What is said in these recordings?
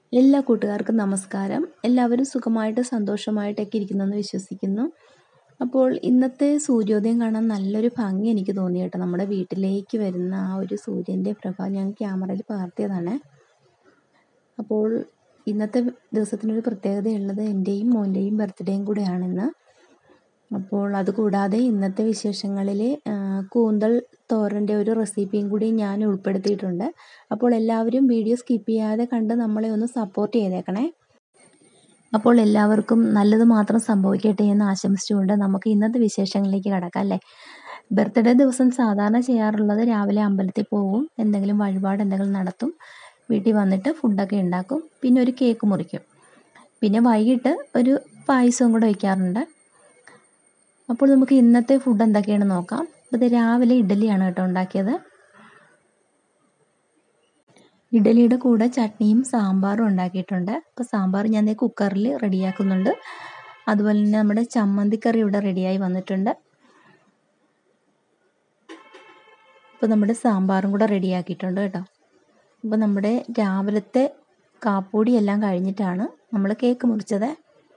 എല്ലാ കൂട്ടുകാർക്കും നമസ്കാരം എല്ലാവരും സുഖമായിട്ട് സന്തോഷമായിട്ടൊക്കെ ഇരിക്കുന്നെന്ന് വിശ്വസിക്കുന്നു അപ്പോൾ ഇന്നത്തെ സൂര്യോദയം കാണാൻ നല്ലൊരു ഭംഗി എനിക്ക് തോന്നി കേട്ടോ നമ്മുടെ വീട്ടിലേക്ക് വരുന്ന ആ ഒരു സൂര്യൻ്റെ പ്രഭ ഞാൻ ക്യാമറയിൽ പകർത്തിയതാണ് അപ്പോൾ ഇന്നത്തെ ദിവസത്തിനൊരു പ്രത്യേകതയുള്ളത് എൻ്റെയും മോൻ്റെയും ബർത്ത്ഡേയും കൂടെയാണിന്ന് അപ്പോൾ അതുകൂടാതെ ഇന്നത്തെ വിശേഷങ്ങളിൽ കൂന്തൽ തോരൻ്റെ ഒരു റെസിപ്പിയും കൂടി ഞാൻ ഉൾപ്പെടുത്തിയിട്ടുണ്ട് അപ്പോൾ എല്ലാവരും വീഡിയോ സ്കിപ്പ് ചെയ്യാതെ കണ്ട് നമ്മളെ ഒന്ന് സപ്പോർട്ട് ചെയ്തേക്കണേ അപ്പോൾ എല്ലാവർക്കും നല്ലത് മാത്രം സംഭവിക്കട്ടെ എന്ന് ആശംസിച്ചുകൊണ്ട് നമുക്ക് ഇന്നത്തെ വിശേഷങ്ങളിലേക്ക് കടക്കാം അല്ലേ ബർത്ത്ഡേ ദിവസം സാധാരണ ചെയ്യാറുള്ളത് രാവിലെ അമ്പലത്തിൽ പോകും എന്തെങ്കിലും വഴിപാട് എന്തെങ്കിലും നടത്തും വീട്ടിൽ വന്നിട്ട് ഫുഡൊക്കെ ഉണ്ടാക്കും പിന്നെ ഒരു കേക്ക് മുറിക്കും പിന്നെ വൈകിട്ട് ഒരു പായസവും കൂടെ വയ്ക്കാറുണ്ട് അപ്പോൾ നമുക്ക് ഇന്നത്തെ ഫുഡ് എന്തൊക്കെയാണെന്ന് നോക്കാം ഇത് രാവിലെ ഇഡ്ഡലിയാണ് കേട്ടോ ഉണ്ടാക്കിയത് ഇഡ്ഡലിയുടെ കൂടെ ചട്നിയും സാമ്പാറും ഉണ്ടാക്കിയിട്ടുണ്ട് അപ്പോൾ സാമ്പാർ ഞാൻ കുക്കറിൽ റെഡിയാക്കുന്നുണ്ട് അതുപോലെ തന്നെ നമ്മുടെ ചമ്മന്തിക്കറി ഇവിടെ റെഡിയായി വന്നിട്ടുണ്ട് ഇപ്പോൾ നമ്മുടെ സാമ്പാറും കൂടെ റെഡിയാക്കിയിട്ടുണ്ട് കേട്ടോ അപ്പോൾ നമ്മുടെ രാവിലത്തെ കാപ്പൂടി എല്ലാം കഴിഞ്ഞിട്ടാണ് നമ്മൾ കേക്ക് മുറിച്ചത്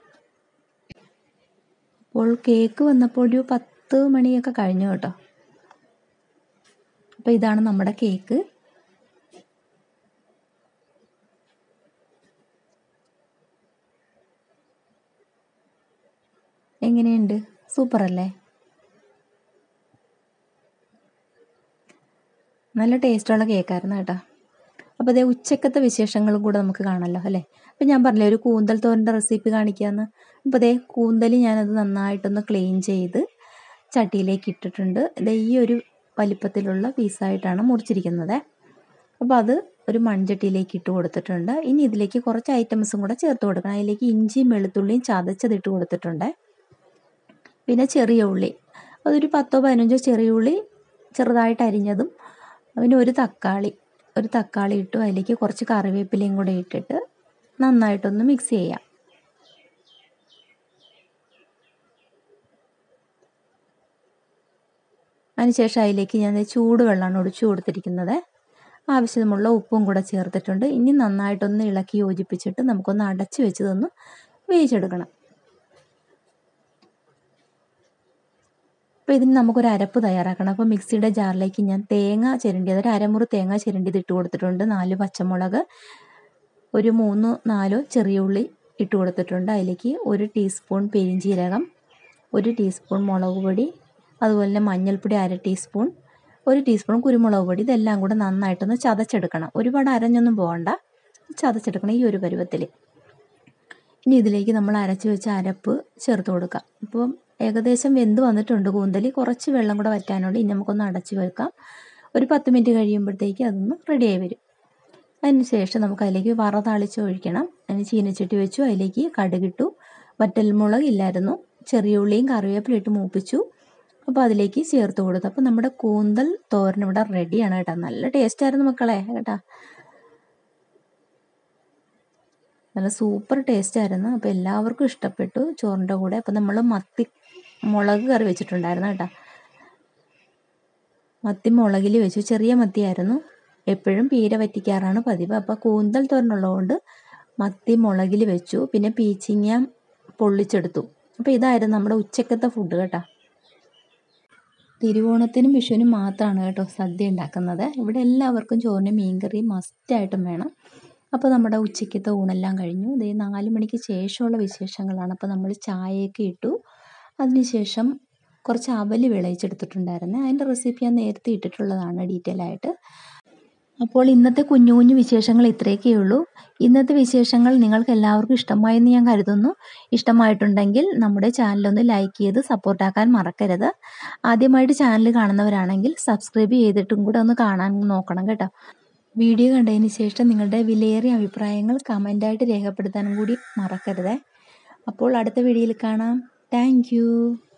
അപ്പോൾ കേക്ക് വന്നപ്പോൾ ഒരു പത്ത് മണിയൊക്കെ കഴിഞ്ഞു കേട്ടോ അപ്പോൾ ഇതാണ് നമ്മുടെ കേക്ക് എങ്ങനെയുണ്ട് സൂപ്പർ അല്ലേ നല്ല ടേസ്റ്റുള്ള കേക്കായിരുന്നു കേട്ടോ അപ്പോൾ അതേ ഉച്ചക്കത്തെ വിശേഷങ്ങളും കൂടെ നമുക്ക് കാണാമല്ലോ അല്ലേ അപ്പോൾ ഞാൻ പറഞ്ഞില്ലേ ഒരു കൂന്തൽ തോരൻ്റെ റെസിപ്പി കാണിക്കാമെന്ന് അപ്പോൾ അതേ കൂന്തൽ ഞാനത് നന്നായിട്ടൊന്ന് ക്ലീൻ ചെയ്ത് ചട്ടിയിലേക്ക് ഇട്ടിട്ടുണ്ട് ഇതേ ഈ ഒരു വലിപ്പത്തിലുള്ള പീസായിട്ടാണ് മുറിച്ചിരിക്കുന്നത് അപ്പോൾ അത് ഒരു മൺചട്ടിയിലേക്ക് ഇട്ട് കൊടുത്തിട്ടുണ്ട് ഇനി ഇതിലേക്ക് കുറച്ച് ഐറ്റംസും കൂടെ ചേർത്ത് കൊടുക്കണം അതിലേക്ക് ഇഞ്ചിയും വെളുത്തുള്ളിയും ചതച്ചതിട്ട് കൊടുത്തിട്ടുണ്ട് പിന്നെ ചെറിയ ഉള്ളി അതൊരു പത്തോ പതിനഞ്ചോ ചെറിയ ഉള്ളി ചെറുതായിട്ട് അരിഞ്ഞതും പിന്നെ ഒരു തക്കാളി ഒരു തക്കാളി ഇട്ടു അതിലേക്ക് കുറച്ച് കറിവേപ്പിലയും കൂടെ ഇട്ടിട്ട് നന്നായിട്ടൊന്ന് മിക്സ് ചെയ്യാം അതിനുശേഷം അതിലേക്ക് ഞാൻ ചൂടുവെള്ളമാണ് ഒഴിച്ചു കൊടുത്തിരിക്കുന്നത് ആവശ്യമുള്ള ഉപ്പും കൂടെ ചേർത്തിട്ടുണ്ട് ഇനി നന്നായിട്ടൊന്ന് ഇളക്കി യോജിപ്പിച്ചിട്ട് നമുക്കൊന്ന് അടച്ചു വെച്ചതൊന്ന് വേവിച്ചെടുക്കണം അപ്പോൾ ഇതിന് നമുക്കൊരു അരപ്പ് തയ്യാറാക്കണം അപ്പോൾ മിക്സിയുടെ ജാറിലേക്ക് ഞാൻ തേങ്ങ ചിരണ്ടിയത് ഒരു അരമുറി തേങ്ങ ചിരണ്ടിയത് ഇട്ട് കൊടുത്തിട്ടുണ്ട് നാല് പച്ചമുളക് ഒരു മൂന്ന് നാലോ ചെറിയ ഉള്ളി ഇട്ട് കൊടുത്തിട്ടുണ്ട് അതിലേക്ക് ഒരു ടീസ്പൂൺ പെരിഞ്ചീരകം ഒരു ടീസ്പൂൺ മുളക് പൊടി അതുപോലെ തന്നെ മഞ്ഞൾപ്പൊടി അര ടീസ്പൂൺ ഒരു ടീസ്പൂൺ കുരുമുളക് പൊടി ഇതെല്ലാം കൂടെ നന്നായിട്ടൊന്ന് ചതച്ചെടുക്കണം ഒരുപാട് അരഞ്ഞൊന്നും പോകണ്ട ചതച്ചെടുക്കണം ഈ ഒരു പരുവത്തിൽ ഇനി ഇതിലേക്ക് നമ്മൾ അരച്ച് വെച്ച അരപ്പ് ചേർത്ത് കൊടുക്കാം അപ്പം ഏകദേശം വെന്ത് വന്നിട്ടുണ്ട് കൂന്തൽ കുറച്ച് വെള്ളം കൂടെ വറ്റാനുണ്ട് ഇനി നമുക്കൊന്ന് അടച്ച് വെക്കാം ഒരു പത്ത് മിനിറ്റ് കഴിയുമ്പോഴത്തേക്ക് അതൊന്ന് റെഡിയായി വരും അതിന് ശേഷം നമുക്ക് അതിലേക്ക് വറ താളിച്ച് ഒഴിക്കണം അതിന് ചീനച്ചട്ടി വെച്ചു അതിലേക്ക് കടുകിട്ടു വറ്റൽമുളക് ഇല്ലായിരുന്നു ചെറിയ ഉള്ളിയും കറിവേപ്പിലും ഇട്ട് മൂപ്പിച്ചു അപ്പോൾ അതിലേക്ക് ചേർത്ത് കൊടുത്തു അപ്പോൾ നമ്മുടെ കൂന്തൽ തോരൻ ഇവിടെ റെഡിയാണ് കേട്ടോ നല്ല ടേസ്റ്റായിരുന്നു മക്കളെ കേട്ടോ നല്ല സൂപ്പർ ടേസ്റ്റ് ആയിരുന്നു അപ്പോൾ എല്ലാവർക്കും ഇഷ്ടപ്പെട്ടു ചോറിൻ്റെ കൂടെ അപ്പോൾ നമ്മൾ മത്തി മുളക് കറി വെച്ചിട്ടുണ്ടായിരുന്നു കേട്ടോ മത്തി മുളകിൽ വെച്ചു ചെറിയ മത്തിയായിരുന്നു എപ്പോഴും പീര വറ്റിക്കാറാണ് പതിവ് അപ്പോൾ കൂന്തൽ തോരനുള്ളതുകൊണ്ട് മത്തി മുളകിൽ വെച്ചു പിന്നെ പീച്ചിങ്ങ പൊള്ളിച്ചെടുത്തു അപ്പോൾ ഇതായിരുന്നു നമ്മുടെ ഉച്ചക്കത്തെ ഫുഡ് കേട്ടോ തിരുവോണത്തിനും വിഷുവിനും മാത്രമാണ് കേട്ടോ സദ്യ ഉണ്ടാക്കുന്നത് ഇവിടെ എല്ലാവർക്കും ചോറിന് മീൻകറി മസ്റ്റായിട്ടും വേണം അപ്പോൾ നമ്മുടെ ഉച്ചയ്ക്കത്തെ ഊണെല്ലാം കഴിഞ്ഞു ഇതേ നാല് മണിക്ക് ശേഷമുള്ള വിശേഷങ്ങളാണ് അപ്പോൾ നമ്മൾ ചായയൊക്കെ ഇട്ടു അതിനുശേഷം കുറച്ച് അവല് വിളയിച്ചെടുത്തിട്ടുണ്ടായിരുന്നു അതിൻ്റെ റെസിപ്പി ഞാൻ നേരത്തെ ഇട്ടിട്ടുള്ളതാണ് ഡീറ്റെയിൽ ആയിട്ട് അപ്പോൾ ഇന്നത്തെ കുഞ്ഞു കുഞ്ഞു വിശേഷങ്ങൾ ഇത്രയൊക്കെ ഉള്ളൂ ഇന്നത്തെ വിശേഷങ്ങൾ നിങ്ങൾക്ക് എല്ലാവർക്കും ഇഷ്ടമായെന്ന് ഞാൻ കരുതുന്നു ഇഷ്ടമായിട്ടുണ്ടെങ്കിൽ നമ്മുടെ ചാനലൊന്ന് ലൈക്ക് ചെയ്ത് സപ്പോർട്ടാക്കാൻ മറക്കരുത് ആദ്യമായിട്ട് ചാനൽ കാണുന്നവരാണെങ്കിൽ സബ്സ്ക്രൈബ് ചെയ്തിട്ടും കൂടെ ഒന്ന് കാണാൻ നോക്കണം കേട്ടോ വീഡിയോ കണ്ടതിന് ശേഷം നിങ്ങളുടെ വിലയേറിയ അഭിപ്രായങ്ങൾ കമൻ്റായിട്ട് രേഖപ്പെടുത്താനും കൂടി മറക്കരുത് അപ്പോൾ അടുത്ത വീഡിയോയിൽ കാണാം താങ്ക്